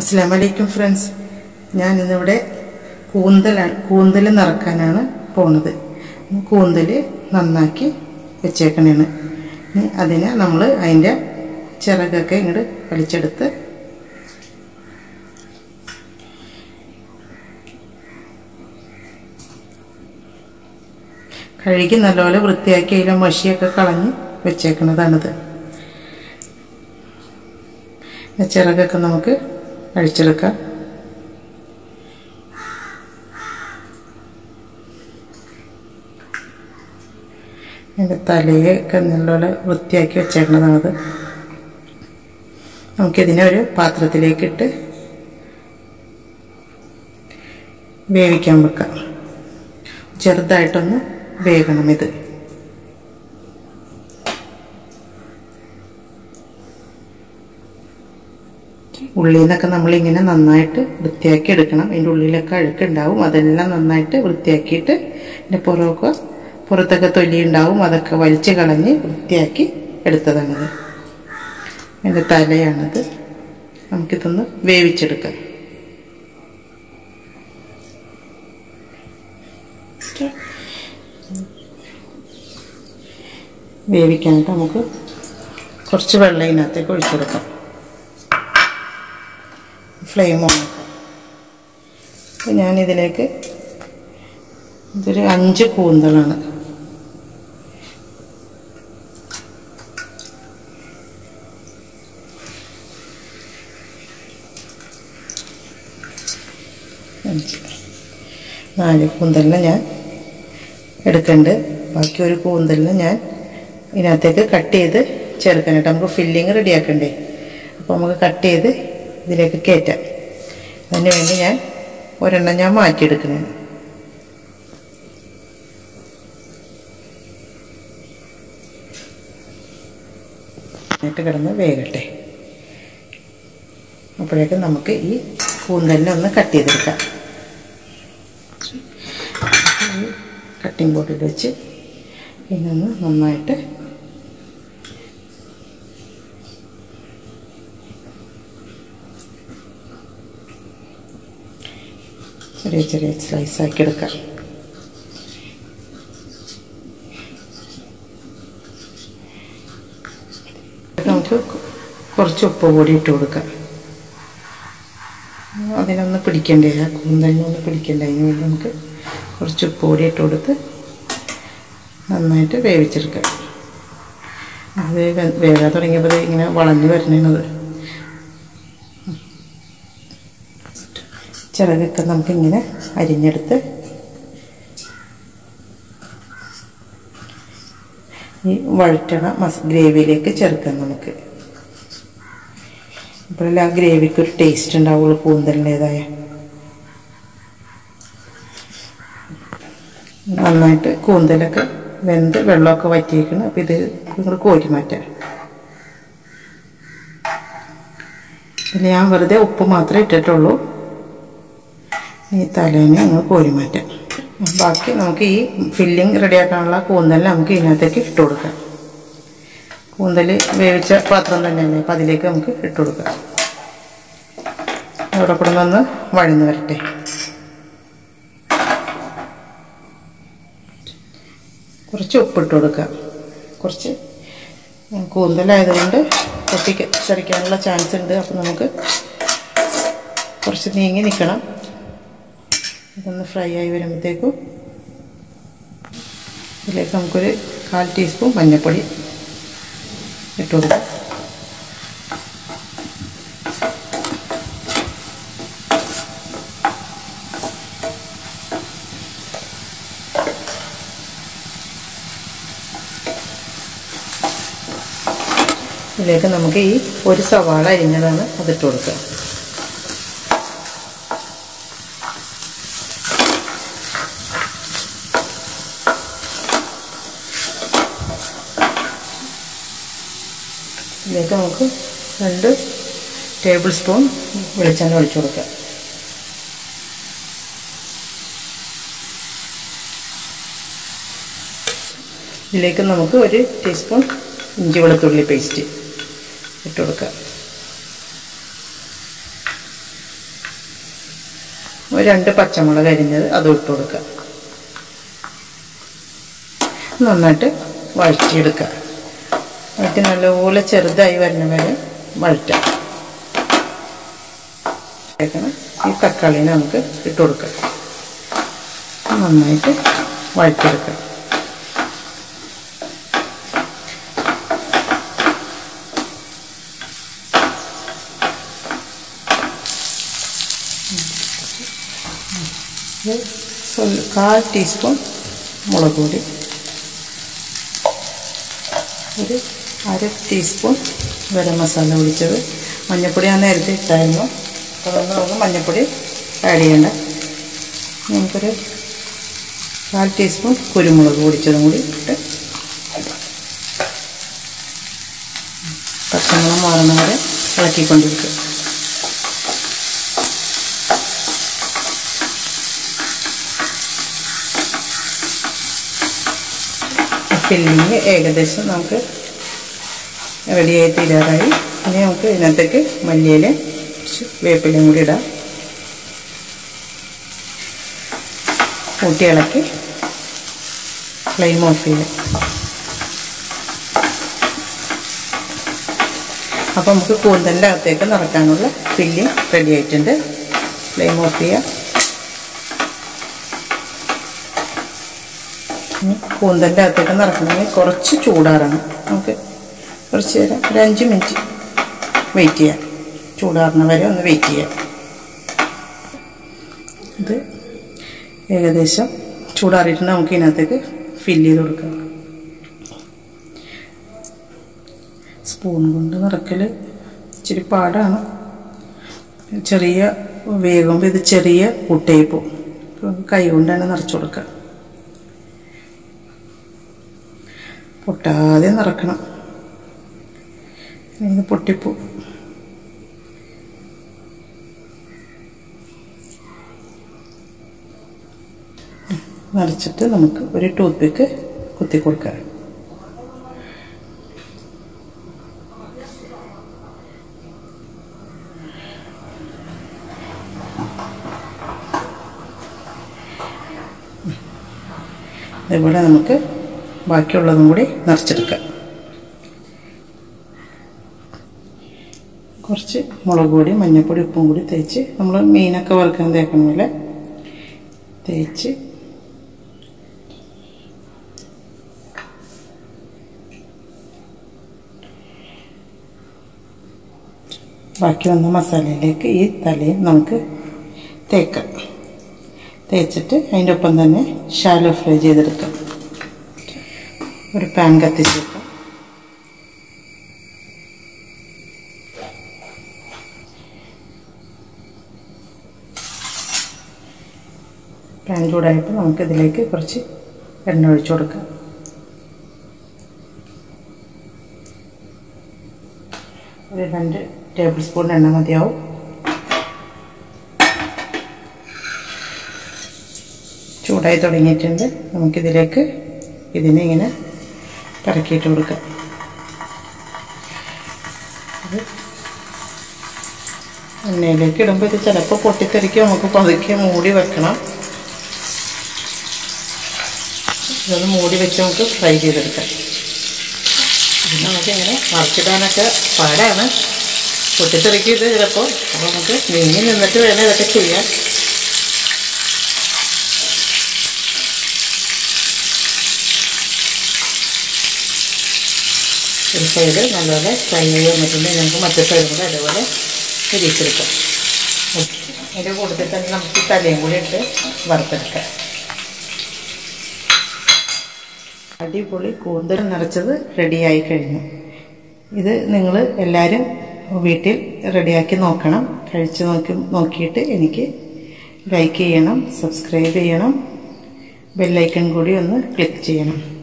അസ്സാം വലൈക്കും ഫ്രണ്ട്സ് ഞാൻ ഇന്നിവിടെ കൂന്തലാണ് കൂന്തൽ നിറക്കാനാണ് പോണത് കൂന്തൽ നന്നാക്കി വെച്ചേക്കണേണ് ഇനി അതിനെ നമ്മൾ അതിൻ്റെ ചിറകൊക്കെ ഇങ്ങോട്ട് വലിച്ചെടുത്ത് കഴുകി നല്ലപോലെ വൃത്തിയാക്കി അതിലെ മഷിയൊക്കെ കളഞ്ഞ് വെച്ചേക്കണതാണിത് ചിറകൊക്കെ നമുക്ക് അഴിച്ചെടുക്കാം അതിൻ്റെ തലയൊക്കെ നല്ലപോലെ വൃത്തിയാക്കി വെച്ചേക്കണതാണത് നമുക്കിതിനെ ഒരു പാത്രത്തിലേക്കിട്ട് വേവിക്കാൻ വെക്കാം ചെറുതായിട്ടൊന്ന് വേകണം ഇത് ഉള്ളിൽ നിന്നൊക്കെ നമ്മളിങ്ങനെ നന്നായിട്ട് വൃത്തിയാക്കി എടുക്കണം അതിൻ്റെ ഉള്ളിലൊക്കെ അഴുക്കുണ്ടാവും അതെല്ലാം നന്നായിട്ട് വൃത്തിയാക്കിയിട്ട് അതിൻ്റെ പുറമൊക്കെ പുറത്തൊക്കെ തൊലി ഉണ്ടാവും അതൊക്കെ വലിച്ചു കളഞ്ഞ് വൃത്തിയാക്കി എടുത്തതാണിത് അതിൻ്റെ തലയാണിത് നമുക്കിതൊന്ന് വേവിച്ചെടുക്കാം വേവിക്കാനായിട്ട് നമുക്ക് കുറച്ച് വെള്ളം ഇതിനകത്തേക്ക് ഒഴിച്ചു കൊടുക്കാം ഫ്ലെയിം ഓണാക്കാം അപ്പോൾ ഞാനിതിലേക്ക് ഇതൊരു അഞ്ച് കൂന്തളാണ് അഞ്ച് നാല് കൂന്തലിനെ ഞാൻ എടുക്കുന്നുണ്ട് ബാക്കി ഒരു കൂന്തലിന് ഞാൻ ഇതിനകത്തേക്ക് കട്ട് ചെയ്ത് ചേർക്കാനായിട്ട് നമുക്ക് ഫില്ലിങ് റെഡിയാക്കണ്ടേ അപ്പോൾ നമുക്ക് കട്ട് ചെയ്ത് ഇതിലേക്ക് കയറ്റാം അതിന് വേണ്ടി ഞാൻ ഒരെണ്ണം ഞാൻ മാറ്റിയെടുക്കുന്നത് എന്നിട്ട് കിടന്ന് വേകട്ടെ അപ്പോഴേക്കും നമുക്ക് ഈ കൂന്തലിനെ ഒന്ന് കട്ട് ചെയ്തെടുക്കാം കട്ടിംഗ് ബോർഡിൽ വെച്ച് ഇതിനൊന്ന് നന്നായിട്ട് ചെറിയ ചെറിയ സ്ലൈസ് ആക്കി എടുക്കാം നമുക്ക് കുറച്ച് ഉപ്പ് പൊടി ഇട്ട് കൊടുക്കാം അതിനൊന്ന് പിടിക്കണ്ടേ ആ കൂന്തലിനൊന്ന് പിടിക്കണ്ടേ അതിന് വേണ്ടി നമുക്ക് കുറച്ച് ഉപ്പ് പൊടി ഇട്ട് കൊടുത്ത് നന്നായിട്ട് വേവിച്ചെടുക്കാം അത് വേകാൻ തുടങ്ങിയപ്പോൾ ഇങ്ങനെ വളഞ്ഞു വരണത് ചിറകൊക്കെ നമുക്കിങ്ങനെ അരിഞ്ഞെടുത്ത് ഈ വഴറ്റണ മസ് ഗ്രേവിയിലേക്ക് ചേർക്കാം നമുക്ക് അപ്പോഴല്ലേ ആ ഗ്രേവിക്ക് ഒരു ടേസ്റ്റ് ഉണ്ടാവുള്ളൂ കൂന്തലിൻ്റെതായ നന്നായിട്ട് കൂന്തലൊക്കെ വെന്ത് വെള്ളമൊക്കെ വറ്റിയിരിക്കണം അപ്പോൾ ഇത് നിങ്ങൾ കോരി മാറ്റാം ഇതിൽ ഞാൻ വെറുതെ ഉപ്പ് മാത്രമേ ഇട്ടിട്ടുള്ളൂ ഈ തലേനെ ഞങ്ങൾ കോരി മാറ്റാം ബാക്കി നമുക്ക് ഈ ഫില്ലിങ് റെഡിയാക്കാനുള്ള കൂന്തൽ നമുക്ക് ഇതിനകത്തേക്ക് ഇട്ട് കൊടുക്കാം കൂന്തൽ വേവിച്ച പാത്രം തന്നെയല്ലേ അപ്പം അതിലേക്ക് നമുക്ക് ഇട്ട് കൊടുക്കാം അവിടെ കൂടെ നിന്ന് വഴന്ന് വരട്ടെ കുറച്ച് ഉപ്പിട്ട് കൊടുക്കാം കുറച്ച് കൂന്തലായതുകൊണ്ട് പൊട്ടിക്ക് ചടിക്കാനുള്ള ചാൻസ് ഉണ്ട് അപ്പം നമുക്ക് കുറച്ച് നീങ്ങി നിൽക്കണം ഇതൊന്ന് ഫ്രൈ ആയി വരുമ്പോഴത്തേക്കും ഇതിലേക്ക് നമുക്കൊരു കാൽ ടീസ്പൂൺ മഞ്ഞൾപ്പൊടി ഇട്ട് കൊടുക്കാം ഇതിലേക്ക് നമുക്ക് ഈ ഒരു സവാള അരിഞ്ഞതാണ് അതിട്ട് കൊടുക്കുക ഇതിലേക്ക് നമുക്ക് രണ്ട് ടേബിൾ സ്പൂൺ വെളിച്ചെണ്ണ ഒഴിച്ചു കൊടുക്കാം ഇതിലേക്ക് നമുക്ക് ഒരു ടീസ്പൂൺ ഇഞ്ചി വെളുത്തുള്ളി പേസ്റ്റ് ഇട്ട് കൊടുക്കാം ഒരു രണ്ട് പച്ചമുളക് അരിഞ്ഞത് അതും ഇട്ട് കൊടുക്കുക നന്നായിട്ട് വഴറ്റിയെടുക്കുക വഴറ്റി നല്ലപോലെ ചെറുതായി വരുന്ന വരെ വഴറ്റാം ഈ തക്കാളിനെ നമുക്ക് ഇട്ട് കൊടുക്കാം നന്നായിട്ട് വഴറ്റിയെടുക്കാം കാൽ ടീസ്പൂൺ മുളക് പൊടി ഒരു അര ടീസ്പൂൺ ഗരം മസാല പൊടിച്ചത് മഞ്ഞൾപ്പൊടി ഞാൻ നേരത്തെ ഇട്ടായിരുന്നു അതൊന്ന് നമുക്ക് മഞ്ഞൾപ്പൊടി ആഡ് ചെയ്യേണ്ട നമുക്കൊരു കാൽ ടീസ്പൂൺ കുരുമുളക് പൊടിച്ചതും കൂടി ഇട്ട് പച്ചമുളക് മാറുന്ന വരെ ഇളക്കിക്കൊണ്ടിരിക്കും ഫില്ലിങ് ഏകദേശം നമുക്ക് റെഡിയായി തീരാറായി ഇനി നമുക്ക് ഇതിനകത്തേക്ക് മല്ലിയില കുറച്ച് വേപ്പിലയും കൂടി ഇടാം കൂട്ടി ഇളക്കി ഫ്ലെയിം ഓഫ് ചെയ്യാം അപ്പോൾ നമുക്ക് കൂന്തലിൻ്റെ അകത്തേക്ക് നിറക്കാനുള്ള ഫില്ലിങ് റെഡി ആയിട്ടുണ്ട് ഫ്ലെയിം ഓഫ് ചെയ്യാം കൂന്തലിൻ്റെ അകത്തേക്ക് നിറക്കണമെങ്കിൽ കുറച്ച് ചൂടാറണം നമുക്ക് കുറച്ച് നേരം ഒരു അഞ്ച് മിനിറ്റ് വെയിറ്റ് ചെയ്യാം ചൂടാറുന്ന വരെ ഒന്ന് വെയിറ്റ് ചെയ്യാം ഇത് ഏകദേശം ചൂടാറിയിട്ടുണ്ട് നമുക്ക് ഇതിനകത്തേക്ക് ഫില്ല് ചെയ്ത് കൊടുക്കാം സ്പൂൺ കൊണ്ട് നിറക്കൽ ഇച്ചിരി പാടാണ് ചെറിയ വേകുമ്പോൾ ഇത് ചെറിയ കുട്ടയിൽ പോകും കൈ കൊണ്ടാണ് നിറച്ചു കൊടുക്കുക പൊട്ടാതെ നിറക്കണം ഇത് പൊട്ടിപ്പോ നിറച്ചിട്ട് നമുക്ക് ഒരു ടൂത്ത് പിക്ക് കുത്തി കൊടുക്കാം ഇതേപോലെ നമുക്ക് ബാക്കിയുള്ളതും കൂടി നിറച്ചെടുക്കാം കുറച്ച് മുളക് പൊടി മഞ്ഞൾപ്പൊടി ഉപ്പും കൂടി തേച്ച് നമ്മൾ മീനൊക്കെ വറുക്കാൻ തേക്കുന്ന പോലെ തേച്ച് ബാക്കി വന്ന മസാലയിലേക്ക് ഈ തലയും നമുക്ക് തേക്കാം തേച്ചിട്ട് അതിൻ്റെ ഒപ്പം തന്നെ ഷാലോ ഫ്രൈ ചെയ്തെടുക്കാം ഒരു പാൻ കത്തിച്ച് വെക്കാം പാൻ ചൂടായപ്പോൾ നമുക്കിതിലേക്ക് കുറച്ച് എണ്ണ ഒഴിച്ചു കൊടുക്കാം ഒരു രണ്ട് ടേബിൾ സ്പൂൺ എണ്ണ മതിയാവും ചൂടായി തുടങ്ങിയിട്ടുണ്ട് നമുക്കിതിലേക്ക് ഇതിനെ ഇങ്ങനെ കറക്കിയിട്ട് കൊടുക്കാം എണ്ണയിലേക്ക് ഇടുമ്പോൾ ഇത് ചിലപ്പോൾ പൊട്ടിത്തെറിക്കും നമുക്ക് പതുക്കെ മൂടി വെക്കണം ഇതൊന്ന് മൂടി വെച്ച് നമുക്ക് ഫ്രൈ ചെയ്തെടുക്കാം ഇത് നമുക്കിങ്ങനെ മറിച്ചിടാനൊക്കെ പാടാണ് പൊട്ടിത്തെറിക്കും ഇത് ചിലപ്പോൾ അപ്പോൾ നമുക്ക് നീങ്ങി നിന്നിട്ട് വേണം ഇതൊക്കെ ചെയ്യാൻ ഒരു സൈഡ് നല്ലപോലെ ഫ്രൈ ചെയ്ത് വന്നിട്ടുണ്ടെങ്കിൽ നമുക്ക് മറ്റേ സൈഡും കൂടെ അതേപോലെ തിരിച്ചെടുക്കാം അതിൻ്റെ കൂട്ടത്തിൽ തന്നെ നമുക്ക് ഈ തലയും കൂടി ഇട്ട് വറുത്തെടുക്കാം അടിപൊളി കൂന്തൽ നിറച്ചത് റെഡിയായി കഴിഞ്ഞു ഇത് നിങ്ങൾ എല്ലാവരും വീട്ടിൽ റെഡിയാക്കി നോക്കണം കഴിച്ച് നോക്കി നോക്കിയിട്ട് എനിക്ക് ലൈക്ക് ചെയ്യണം സബ്സ്ക്രൈബ് ചെയ്യണം ബെല്ലൈക്കൺ കൂടി ഒന്ന് ക്ലിക്ക് ചെയ്യണം